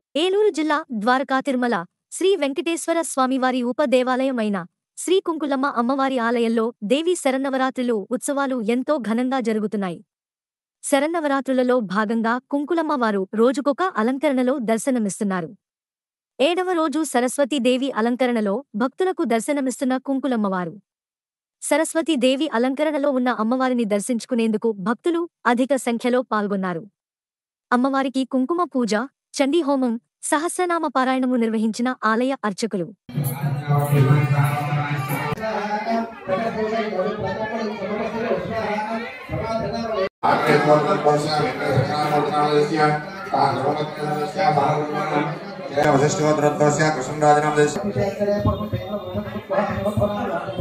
ఏలూరు జిల్లా ద్వారకా తిరుమల శ్రీ వెంకటేశ్వర స్వామివారి ఉపదేవాలయమైన శ్రీ కుంకులమ్మ అమ్మవారి ఆలయంలో దేవీ శరన్నవరాత్రులు ఉత్సవాలు ఎంతో ఘనంగా జరుగుతున్నాయి శరన్నవరాత్రులలో భాగంగా కుంకులమ్మ వారు రోజుకొక అలంకరణలో దర్శనమిస్తున్నారు ఏడవ రోజు సరస్వతీదేవి అలంకరణలో భక్తులకు దర్శనమిస్తున్న కుంకులమ్మవారు సరస్వతీదేవి అలంకరణలో ఉన్న అమ్మవారిని దర్శించుకునేందుకు భక్తులు అధిక సంఖ్యలో పాల్గొన్నారు అమ్మవారికి కుంకుమ పూజ చండీ హోమం సహస్రనామ పారాయణము నిర్వహించిన ఆలయ అర్చకులు వశిష్ఠోత్తరత్వస్య కృష్ణరాజనామ దేశ